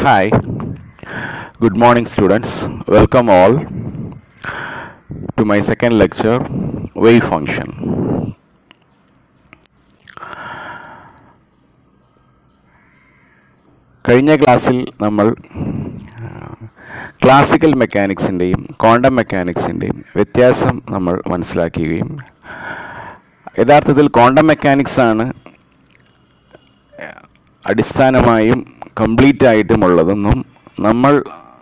Hi, good morning, students. Welcome all to my second lecture, wave function. കഴിഞ്ഞ ക്ലാസ്സിൽ നമ്മൾ classical മെക്കാനിക്സിൻ്റെയും quantum മെക്കാനിക്സിൻ്റെയും വ്യത്യാസം നമ്മൾ മനസ്സിലാക്കുകയും യഥാർത്ഥത്തിൽ ക്വാണ്ടം മെക്കാനിക്സ് ആണ് അടിസ്ഥാനമായും കംപ്ലീറ്റ് ആയിട്ടുമുള്ളതെന്നും നമ്മൾ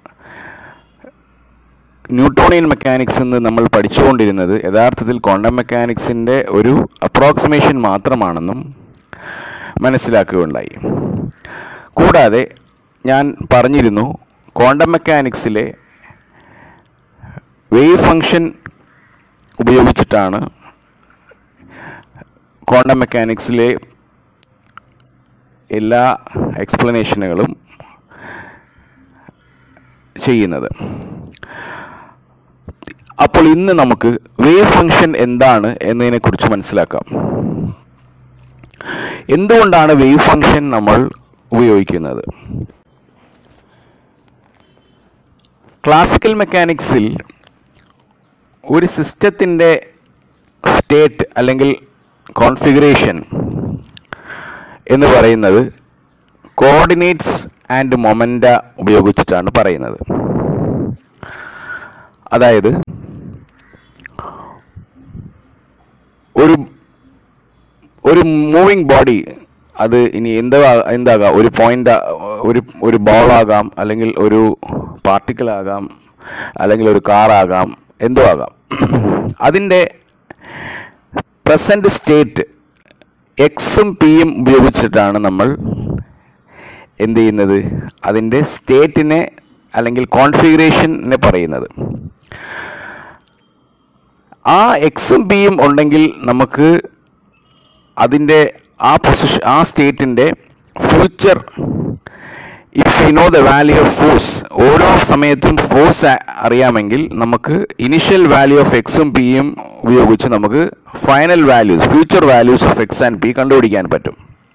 ന്യൂട്ടോണിയൻ മെക്കാനിക്സ് എന്ന് നമ്മൾ പഠിച്ചുകൊണ്ടിരുന്നത് യഥാർത്ഥത്തിൽ ക്വാണ്ടം മെക്കാനിക്സിൻ്റെ ഒരു അപ്രോക്സിമേഷൻ മാത്രമാണെന്നും മനസ്സിലാക്കുകയുണ്ടായി കൂടാതെ ഞാൻ പറഞ്ഞിരുന്നു ക്വാണ്ടം മെക്കാനിക്സിലെ വേവ് ഫങ്ഷൻ ഉപയോഗിച്ചിട്ടാണ് ക്വാണ്ടം മെക്കാനിക്സിലെ എല്ലാ എക്സ്പ്ലനേഷനുകളും ചെയ്യുന്നത് അപ്പോൾ ഇന്ന് നമുക്ക് വേവ് ഫങ്ഷൻ എന്താണ് എന്നതിനെക്കുറിച്ച് മനസ്സിലാക്കാം എന്തുകൊണ്ടാണ് വേവ് ഫങ്ഷൻ നമ്മൾ ഉപയോഗിക്കുന്നത് ക്ലാസിക്കൽ മെക്കാനിക്സിൽ ഒരു സിസ്റ്റത്തിൻ്റെ സ്റ്റേറ്റ് അല്ലെങ്കിൽ കോൺഫിഗറേഷൻ എന്ന് പറയുന്നത് കോർഡിനേറ്റ്സ് ആൻഡ് മൊമെൻ്റ ഉപയോഗിച്ചിട്ടാണ് പറയുന്നത് അതായത് ഒരു ഒരു മൂവിങ് ബോഡി അത് ഇനി എന്താ എന്താകാം ഒരു പോയിന്റ് ഒരു ഒരു ബോൾ ആകാം അല്ലെങ്കിൽ ഒരു പാർട്ടിക്കിൾ ആകാം അല്ലെങ്കിൽ ഒരു കാർ ആകാം എന്തോ ആകാം അതിൻ്റെ പ്രസൻറ്റ് സ്റ്റേറ്റ് എക്സും പിയും ഉപയോഗിച്ചിട്ടാണ് നമ്മൾ എന്ത് ചെയ്യുന്നത് അതിൻ്റെ സ്റ്റേറ്റിനെ അല്ലെങ്കിൽ കോൺഫിഗറേഷനെ പറയുന്നത് ആ എക്സും പിയും ഉണ്ടെങ്കിൽ നമുക്ക് അതിൻ്റെ ആ പൊസിഷൻ ആ സ്റ്റേറ്റിൻ്റെ future if you know the value of force ഓരോ സമയത്തും ഫോഴ്സ് അറിയാമെങ്കിൽ നമുക്ക് ഇനിഷ്യൽ വാല്യൂ ഓഫ് എക്സും പിയും ഉപയോഗിച്ച് നമുക്ക് final values future values of X and P കണ്ടുപിടിക്കാൻ പറ്റും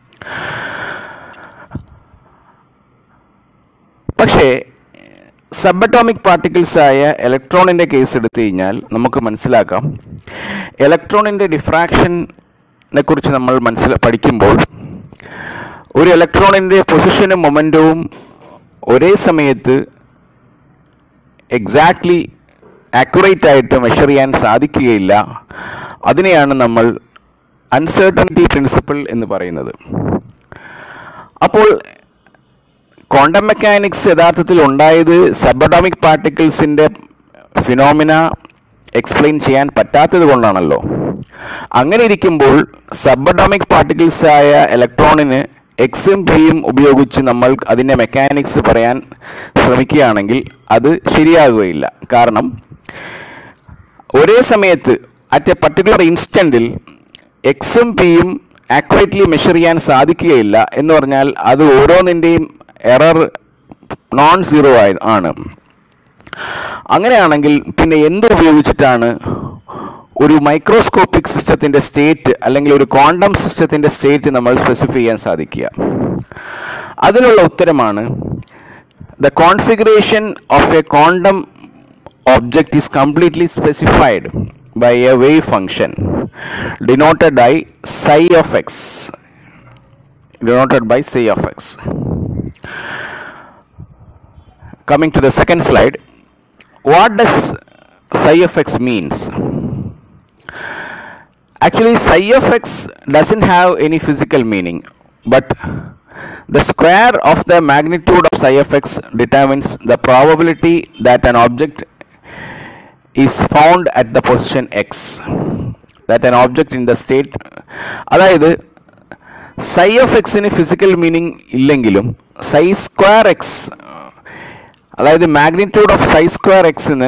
പക്ഷേ സബ് പാർട്ടിക്കിൾസ് ആയ ഇലക്ട്രോണിൻ്റെ കേസ് എടുത്തു കഴിഞ്ഞാൽ നമുക്ക് മനസ്സിലാക്കാം ഇലക്ട്രോണിൻ്റെ ഡിഫ്രാക്ഷനെ കുറിച്ച് നമ്മൾ മനസ്സില പഠിക്കുമ്പോൾ ഒരു ഇലക്ട്രോണിൻ്റെ പൊസിഷനും മൊമെൻറ്റവും ഒരേ സമയത്ത് എക്സാക്ട്ലി ആക്യുറേറ്റ് ആയിട്ട് മെഷർ ചെയ്യാൻ സാധിക്കുകയില്ല അതിനെയാണ് നമ്മൾ അൺസർട്ടനിറ്റി പ്രിൻസിപ്പിൾ എന്ന് പറയുന്നത് അപ്പോൾ ക്വാണ്ടം മെക്കാനിക്സ് യഥാർത്ഥത്തിൽ ഉണ്ടായത് സബഡോമിക് പാർട്ടിക്കിൾസിൻ്റെ ഫിനോമിന എക്സ്പ്ലെയിൻ ചെയ്യാൻ പറ്റാത്തത് കൊണ്ടാണല്ലോ അങ്ങനെ ഇരിക്കുമ്പോൾ സബഡോമിക് പാർട്ടിക്കിൾസ് ആയ ഇലക്ട്രോണിന് എക്സും പിയും ഉപയോഗിച്ച് നമ്മൾ അതിൻ്റെ മെക്കാനിക്സ് പറയാൻ ശ്രമിക്കുകയാണെങ്കിൽ അത് ശരിയാകുകയില്ല കാരണം ഒരേ സമയത്ത് അറ്റ് എ പർട്ടിക്കുലർ ഇൻസ്റ്റൻറ്റിൽ എക്സും പിയും ആക്യുറേറ്റ്ലി മെഷർ ചെയ്യാൻ സാധിക്കുകയില്ല എന്ന് പറഞ്ഞാൽ അത് ഓരോന്നിൻ്റെയും എറർ നോൺ സീറോ ആയി ആണ് അങ്ങനെയാണെങ്കിൽ പിന്നെ എന്ത് ഉപയോഗിച്ചിട്ടാണ് ഒരു മൈക്രോസ്കോപ്പിക് സിസ്റ്റത്തിൻ്റെ സ്റ്റേറ്റ് അല്ലെങ്കിൽ ഒരു ക്വാണ്ടം സിസ്റ്റത്തിൻ്റെ സ്റ്റേറ്റ് നമ്മൾ സ്പെസിഫൈ ചെയ്യാൻ സാധിക്കുക അതിനുള്ള ഉത്തരമാണ് the configuration of a quantum object is completely specified by a wave function denoted by psi of X denoted by psi of x. Coming to the second slide, what does psi of x means? Actually, psi of x doesn't have any physical meaning, but the square of the magnitude of psi of x determines the probability that an object is found at the position x. That an object in the state, അതായത് psi of എക്സിന് physical meaning ഇല്ലെങ്കിലും psi square X അതായത് magnitude of psi square എക്സിന്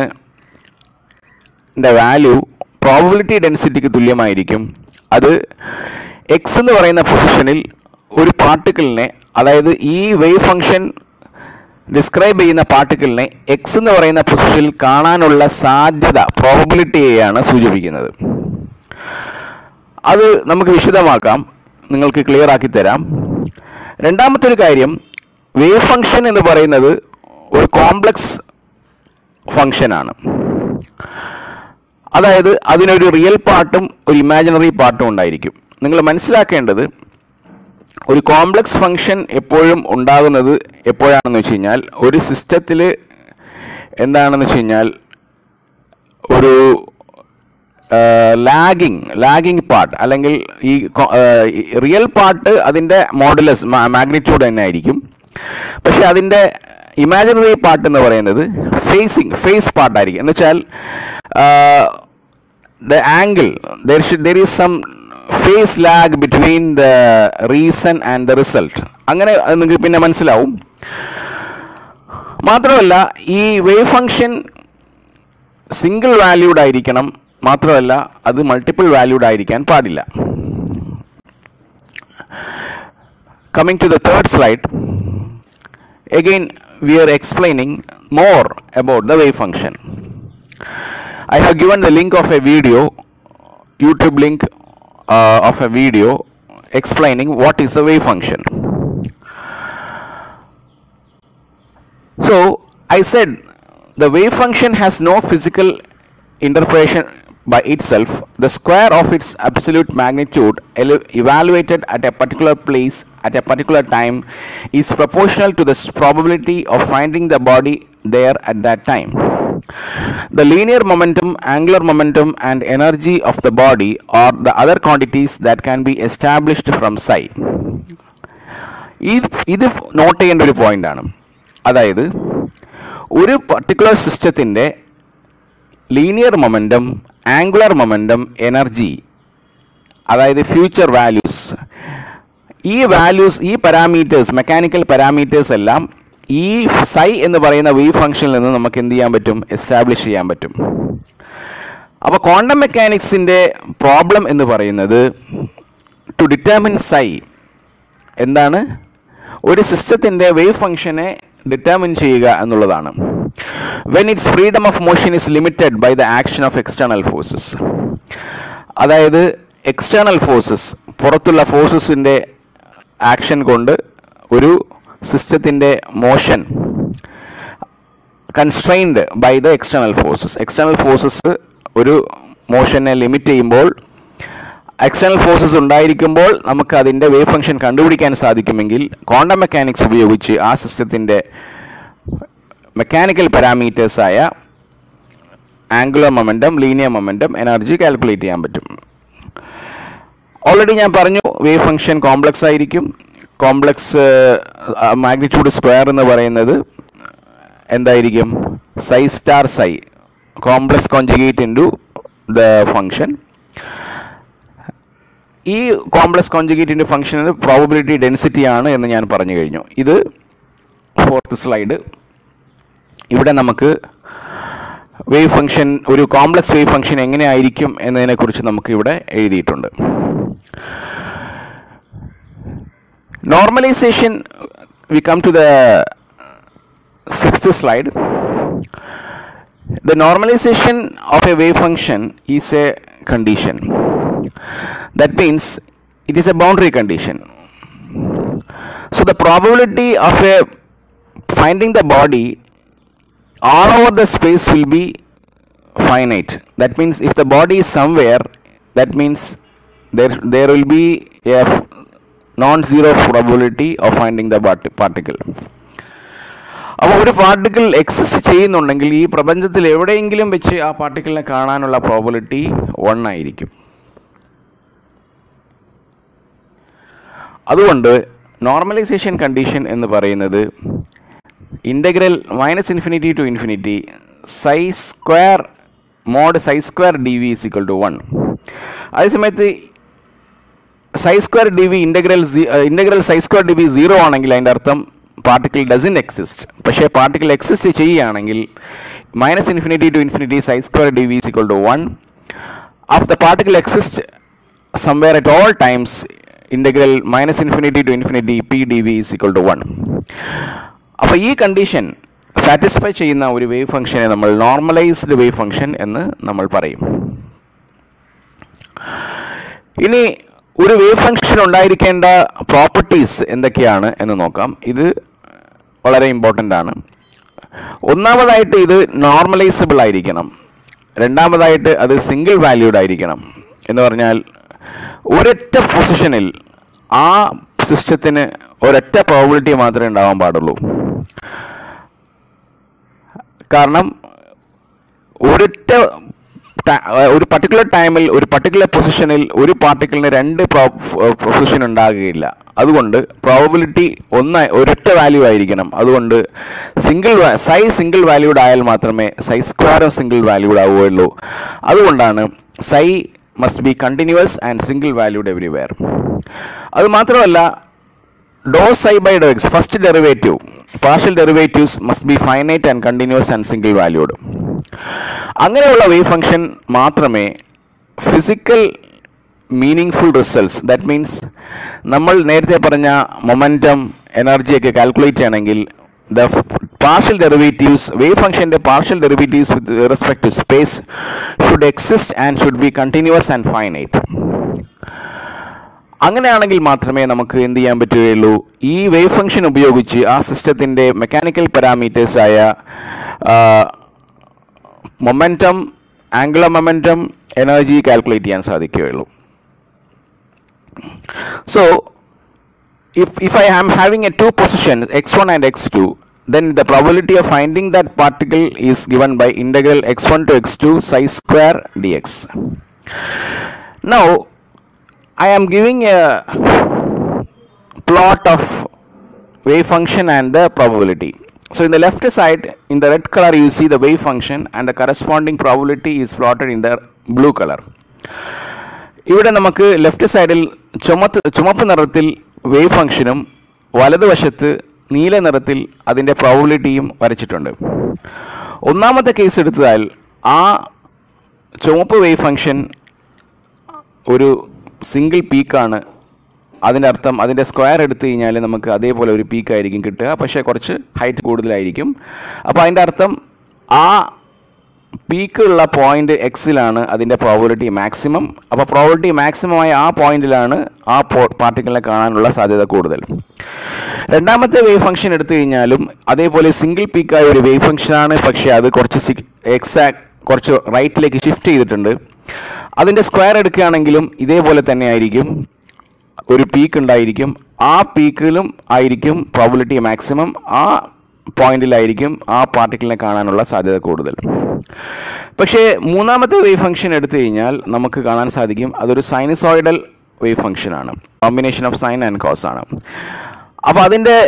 value probability ഡെൻസിറ്റിക്ക് തുല്യമായിരിക്കും അത് X എന്ന് പറയുന്ന പൊസിഷനിൽ ഒരു പാർട്ടിക്കിളിനെ അതായത് ഈ വേവ് ഫംഗ്ഷൻ ഡിസ്ക്രൈബ് ചെയ്യുന്ന പാർട്ടിക്കിളിനെ എക്സ് എന്ന് പറയുന്ന പൊസിഷനിൽ കാണാനുള്ള സാധ്യത പ്രോബിലിറ്റിയെയാണ് സൂചിപ്പിക്കുന്നത് അത് നമുക്ക് വിശദമാക്കാം നിങ്ങൾക്ക് ക്ലിയർ ആക്കി തരാം രണ്ടാമത്തെ ഒരു കാര്യം വേവ് ഫംഗ്ഷൻ എന്ന് പറയുന്നത് ഒരു കോംപ്ലക്സ് ഫംഗ്ഷനാണ് അതായത് അതിനൊരു റിയൽ പാർട്ടും ഒരു ഇമാജിനറി പാർട്ടും ഉണ്ടായിരിക്കും നിങ്ങൾ മനസ്സിലാക്കേണ്ടത് ഒരു കോംപ്ലക്സ് ഫംഗ്ഷൻ എപ്പോഴും ഉണ്ടാകുന്നത് എപ്പോഴാണെന്ന് വെച്ച് കഴിഞ്ഞാൽ ഒരു സിസ്റ്റത്തിൽ എന്താണെന്ന് വെച്ച് കഴിഞ്ഞാൽ ഒരു ലാഗിങ് ലാഗിങ് പാർട്ട് അല്ലെങ്കിൽ ഈ റിയൽ പാർട്ട് അതിൻ്റെ മോഡലസ് മാഗ്നിറ്റ്യൂഡ് തന്നെ ആയിരിക്കും പക്ഷെ അതിൻ്റെ ഇമാജിനറി പാർട്ട് എന്ന് പറയുന്നത് ഫേസിങ് ഫേസ് പാർട്ടായിരിക്കും എന്ന് വെച്ചാൽ the angle there there is some phase lag between the reason and the result അങ്ങനെ അത് നിങ്ങൾക്ക് പിന്നെ മനസ്സിലാവും മാത്രമല്ല ഈ വേവ് ഫംഗ്ഷൻ സിംഗിൾ വാല്യൂഡ് ആയിരിക്കണം മാത്രമല്ല അത് മൾട്ടിപ്പിൾ വാല്യൂഡ് ആയിരിക്കാൻ പാടില്ല coming to the third slide again we are explaining more about the wave function i have given the link of a video youtube link uh, of a video explaining what is a wave function so i said the wave function has no physical interpretation by itself the square of its absolute magnitude ele- evaluated at a particular place at a particular time is proportional to the s- probability of finding the body there at that time the linear momentum angular momentum and energy of the body are the other quantities that can be established from psi ഇത് ഇത് not ചെയ്യേണ്ട ഒരു പോയിന്റാണ് അതായത് ഒരു particular സിസ്റ്റത്തിൻ്റെ linear momentum angular momentum energy അതായത് future values ഈ വാല്യൂസ് ഈ പാരാമീറ്റേഴ്സ് മെക്കാനിക്കൽ പാരാമീറ്റേഴ്സ് എല്ലാം ഈ സൈ എന്ന് പറയുന്ന വേവ് ഫംഗ്ഷനിൽ നിന്ന് നമുക്ക് എന്ത് ചെയ്യാൻ പറ്റും എസ്റ്റാബ്ലിഷ് ചെയ്യാൻ പറ്റും അപ്പോൾ ക്വാണ്ടം മെക്കാനിക്സിൻ്റെ പ്രോബ്ലം എന്ന് പറയുന്നത് ടു ഡിറ്റർമിൻ സൈ എന്താണ് ഒരു സിസ്റ്റത്തിൻ്റെ വേവ് ഫംഗ്ഷനെ ഡിറ്റർമിൻ ചെയ്യുക എന്നുള്ളതാണ് when it's freedom of motion is limited by the action of external forces അതായത് എക്സ്റ്റേണൽ ഫോഴ്സസ് പുറത്തുള്ള ഫോഴ്സസിൻ്റെ ആക്ഷൻ കൊണ്ട് ഒരു സിസ്റ്റത്തിൻ്റെ motion constrained by the external forces external forces ഒരു മോഷനെ ലിമിറ്റ് ചെയ്യുമ്പോൾ എക്സ്റ്റേണൽ ഫോഴ്സസ് ഉണ്ടായിരിക്കുമ്പോൾ നമുക്ക് അതിൻ്റെ വേവ് ഫംഗ്ഷൻ കണ്ടുപിടിക്കാൻ സാധിക്കുമെങ്കിൽ ക്വാണ്ടം മെക്കാനിക്സ് ഉപയോഗിച്ച് ആ സിസ്റ്റത്തിൻ്റെ മെക്കാനിക്കൽ പാരാമീറ്റേഴ്സായ angular momentum linear momentum energy calculate ചെയ്യാൻ പറ്റും ഓൾറെഡി ഞാൻ പറഞ്ഞു വേവ് ഫംഗ്ഷൻ കോംപ്ലക്സ് ആയിരിക്കും കോംപ്ലക്സ് മാഗ്നിറ്റ്യൂഡ് സ്ക്വയർ എന്ന് പറയുന്നത് എന്തായിരിക്കും psi star psi complex conjugate into the function ഈ കോംപ്ലക്സ് കോൺജുഗേറ്റിൻ്റെ ഫംഗ്ഷന് പ്രോബബിലിറ്റി ഡെൻസിറ്റി ആണ് എന്ന് ഞാൻ പറഞ്ഞു കഴിഞ്ഞു ഇത് ഫോർത്ത് സ്ലൈഡ് ഇവിടെ നമുക്ക് വേവ് ഫംഗ്ഷൻ ഒരു കോംപ്ലക്സ് വേവ് ഫംഗ്ഷൻ എങ്ങനെയായിരിക്കും എന്നതിനെക്കുറിച്ച് നമുക്ക് ഇവിടെ എഴുതിയിട്ടുണ്ട് normalization we come to the sixth slide The normalization of a wave function is a condition. That means it is a boundary condition. So the probability of a finding the body all over the space will be finite. That means if the body is somewhere, that means there there will be a f- non-zero probability of finding the part- particle. അപ്പോൾ ഒരു particle exist ചെയ്യുന്നുണ്ടെങ്കിൽ ഈ പ്രപഞ്ചത്തിൽ എവിടെയെങ്കിലും വെച്ച് ആ പാർട്ടിക്കിളിനെ കാണാനുള്ള probability one ആയിരിക്കും അതുകൊണ്ട് നോർമലൈസേഷൻ കണ്ടീഷൻ എന്ന് പറയുന്നത് integral minus infinity to infinity psi square mod psi square D V is equal to one അതേസമയത്ത് psi square D V integral integral psi square D V zero ആണെങ്കിൽ അതിൻ്റെ അർത്ഥം particle doesn't exist പക്ഷേ particle exist ചെയ്യുകയാണെങ്കിൽ minus infinity to infinity psi square D V equal to one of the particle exist somewhere at all times integral minus infinity to infinity P D V is equal to one അപ്പോൾ ഈ condition satisfy ചെയ്യുന്ന ഒരു wave ഫംഗ്ഷനെ നമ്മൾ normalised wave function എന്ന് നമ്മൾ പറയും ഇനി ഒരു വേവ് ഫംഗ്ഷൻ ഉണ്ടായിരിക്കേണ്ട പ്രോപ്പർട്ടീസ് എന്തൊക്കെയാണ് എന്ന് നോക്കാം ഇത് വളരെ ഇമ്പോർട്ടൻ്റ് ആണ് ഒന്നാമതായിട്ട് ഇത് നോർമലൈസബിൾ ആയിരിക്കണം രണ്ടാമതായിട്ട് അത് സിംഗിൾ വാല്യൂഡ് ആയിരിക്കണം എന്ന് പറഞ്ഞാൽ ഒരൊറ്റ പൊസിഷനിൽ ആ സിസ്റ്റത്തിന് ഒരൊറ്റ പ്രോബിലിറ്റി മാത്രമേ ഉണ്ടാവാൻ പാടുള്ളൂ കാരണം ഒരൊറ്റ ട- ഒരു പർട്ടിക്കുലർ ടൈമിൽ ഒരു പർട്ടിക്കുലർ പൊസിഷനിൽ ഒരു പാർട്ടിക്കിളിന് രണ്ട് പൊസിഷൻ ഉണ്ടാകുകയില്ല അതുകൊണ്ട് പ്രോബബിലിറ്റി ഒന്ന് ഒരൊറ്റ വാല്യൂ ആയിരിക്കണം അതുകൊണ്ട് സിംഗിൾ സൈ സിംഗിൾ വാല്യൂഡ് ആയാൽ മാത്രമേ സൈ സ്ക്വയറും സിംഗിൾ വാല്യൂഡ് ആവുകയുള്ളൂ അതുകൊണ്ടാണ് psi must be continuous and single valued everywhere അത് മാത്രമല്ല do psi by do X first derivative partial derivatives must be finite and continuous and single valued അങ്ങനെയുള്ള വേവ് ഫംഗ്ഷൻ മാത്രമേ physical meaning full results that means നമ്മൾ നേരത്തെ പറഞ്ഞ momentum എനർജിയൊക്കെ calculate ചെയ്യണമെങ്കിൽ the partial derivatives wave ഫംഗ്ഷൻ്റെ partial derivatives with respect to space should exist and should be continuous and finite അങ്ങനെയാണെങ്കിൽ മാത്രമേ നമുക്ക് എന്ത് ചെയ്യാൻ പറ്റുകയുള്ളൂ ഈ വേവ് ഫംഗ്ഷൻ ഉപയോഗിച്ച് ആ സിസ്റ്റത്തിൻ്റെ മെക്കാനിക്കൽ പാരാമീറ്റേഴ്സായ momentum angular momentum energy calculate ചെയ്യാൻ സാധിക്കുകയുള്ളൂ so if if I am having a two position x1 and x2 then the probability of finding that particle is given by integral x1 to x2 psi square dx now I am giving a plot of wave function and the probability so in the left side in the red color you see the wave function and the corresponding probability is plotted in the blue color ഇവിടെ നമുക്ക് left സൈഡിൽ ചുമത്ത് ചുമപ്പ് നിറത്തിൽ wave ഫംഗ്ഷനും വലതുവശത്ത് നീല നിറത്തിൽ അതിൻ്റെ പ്രോബിലിറ്റിയും വരച്ചിട്ടുണ്ട് ഒന്നാമത്തെ കേസ് എടുത്താൽ ആ ചുവപ്പ് വേവ് ഫംഗ്ഷൻ ഒരു സിംഗിൾ പീക്കാണ് അതിൻ്റെ അർത്ഥം അതിൻ്റെ സ്ക്വയർ എടുത്തു കഴിഞ്ഞാൽ നമുക്ക് അതേപോലെ ഒരു പീക്കായിരിക്കും കിട്ടുക പക്ഷേ കുറച്ച് ഹൈറ്റ് കൂടുതലായിരിക്കും അപ്പോൾ അതിൻ്റെ അർത്ഥം ആ പീക്കുള്ള പോയിന്റ് എക്സിലാണ് അതിൻ്റെ പ്രോബിലിറ്റി മാക്സിമം അപ്പോൾ പ്രോബിലിറ്റി മാക്സിമം ആയ ആ പോയിന്റിലാണ് ആ പാർട്ടിക്കിളിനെ കാണാനുള്ള സാധ്യത കൂടുതൽ രണ്ടാമത്തെ വേവ് ഫംഗ്ഷൻ എടുത്തു കഴിഞ്ഞാലും അതേപോലെ സിംഗിൾ പീക്കായ ഒരു വേവ് ഫംഗ്ഷനാണ് പക്ഷേ അത് കുറച്ച് എക്സാക്ട് കുറച്ച് റൈറ്റിലേക്ക് ഷിഫ്റ്റ് ചെയ്തിട്ടുണ്ട് അതിൻ്റെ സ്ക്വയർ എടുക്കുകയാണെങ്കിലും ഇതേപോലെ തന്നെ ആയിരിക്കും ഒരു പീക്ക് ഉണ്ടായിരിക്കും ആ പീക്കിലും ആയിരിക്കും പ്രോബിലിറ്റി മാക്സിമം ആ പോയിന്റിലായിരിക്കും ആ പാർട്ടിക്കിളിനെ കാണാനുള്ള സാധ്യത കൂടുതൽ പക്ഷേ മൂന്നാമത്തെ വേവ് ഫംഗ്ഷൻ എടുത്തു കഴിഞ്ഞാൽ നമുക്ക് കാണാൻ സാധിക്കും അതൊരു സൈനസോയിഡൽ വേവ് ഫംഗ്ഷനാണ് combination of sine and cos ആണ് അപ്പോൾ അതിൻ്റെ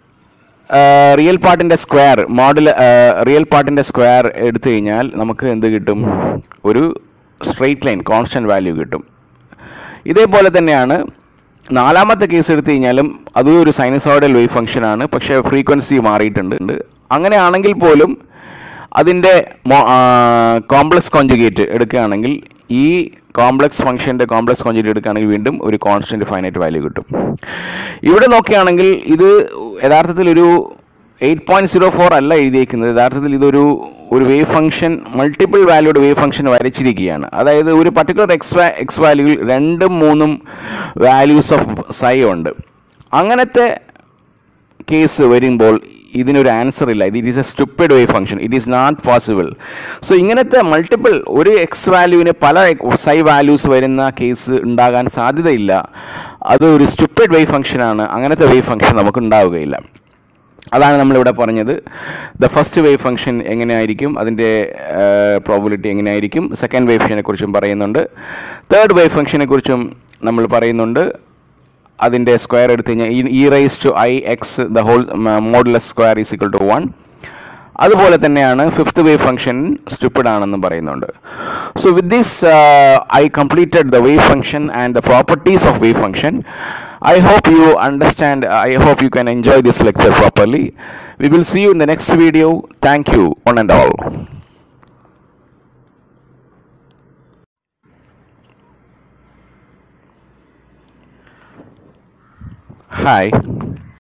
റിയൽ പാർട്ടിൻ്റെ സ്ക്വയർ മോഡൽ റിയൽ പാർട്ടിൻ്റെ സ്ക്വയർ എടുത്തു കഴിഞ്ഞാൽ നമുക്ക് എന്ത് കിട്ടും ഒരു സ്ട്രെയിറ്റ് ലൈൻ കോൺസ്റ്റൻറ്റ് വാല്യൂ കിട്ടും ഇതേപോലെ തന്നെയാണ് നാലാമത്തെ കേസ് എടുത്തു കഴിഞ്ഞാലും അതും ഒരു സൈനസോയിഡൽ വേവ് ഫംഗ്ഷനാണ് പക്ഷേ ഫ്രീക്വൻസി മാറിയിട്ടുണ്ട് അങ്ങനെയാണെങ്കിൽ പോലും അതിൻ്റെ കോംപ്ലക്സ് കോഞ്ചുഗേറ്റ് എടുക്കുകയാണെങ്കിൽ ഈ കോംപ്ലക്സ് ഫംഗ്ഷൻ്റെ കോംപ്ലക്സ് കോഞ്ചുഗേറ്റ് എടുക്കുകയാണെങ്കിൽ വീണ്ടും ഒരു കോൺസ്റ്റൻറ്റ് ഫൈനൈറ്റ് വാല്യൂ കിട്ടും ഇവിടെ നോക്കുകയാണെങ്കിൽ ഇത് യഥാർത്ഥത്തിൽ ഒരു എയ്റ്റ് പോയിൻറ്റ് സീറോ ഫോർ അല്ല എഴുതിയേക്കുന്നത് യഥാർത്ഥത്തിൽ ഇതൊരു ഒരു wave function multiple valued wave function വരച്ചിരിക്കുകയാണ് അതായത് ഒരു പർട്ടിക്കുലർ എക്സ് വാ എക്സ് വാല്യൂവിൽ രണ്ടും മൂന്നും വാല്യൂസ് ഓഫ് സൈ ഉണ്ട് അങ്ങനത്തെ കേസ് വരുമ്പോൾ ഇതിനൊരു ആൻസർ ഇല്ല ഇത് it is a stupid wave function it is not possible so ഇങ്ങനത്തെ മൾട്ടിപ്പിൾ ഒരു എക്സ് വാല്യൂവിന് പല സൈ വാല്യൂസ് വരുന്ന കേസ് ഉണ്ടാകാൻ സാധ്യതയില്ല അത് ഒരു സ്റ്റുപ്പിഡ് വേവ് ഫംഗ്ഷനാണ് അങ്ങനത്തെ വേവ് ഫംഗ്ഷൻ നമുക്ക് ഉണ്ടാവുകയില്ല അതാണ് നമ്മളിവിടെ പറഞ്ഞത് ദ ഫസ്റ്റ് വേവ് ഫംഗ്ഷൻ എങ്ങനെയായിരിക്കും അതിൻ്റെ പ്രോബിലിറ്റി എങ്ങനെയായിരിക്കും സെക്കൻഡ് വേവ് ഫംഗ്ഷനെ കുറിച്ചും പറയുന്നുണ്ട് തേർഡ് വേവ് ഫംഗ്ഷനെ കുറിച്ചും നമ്മൾ പറയുന്നുണ്ട് അതിൻ്റെ സ്ക്വയർ എടുത്തു കഴിഞ്ഞാൽ e raise to i x the whole modulus square is equal to one അതുപോലെ തന്നെയാണ് ഫിഫ്ത്ത് വേവ് ഫംഗ്ഷൻ സ്റ്റുപ്പിഡ് ആണെന്നും പറയുന്നുണ്ട് so with this I completed the wave function and the properties of wave function I hope you understand, I hope you can enjoy this lecture properly. We will see you in the next video. Thank you, one and all. Hi.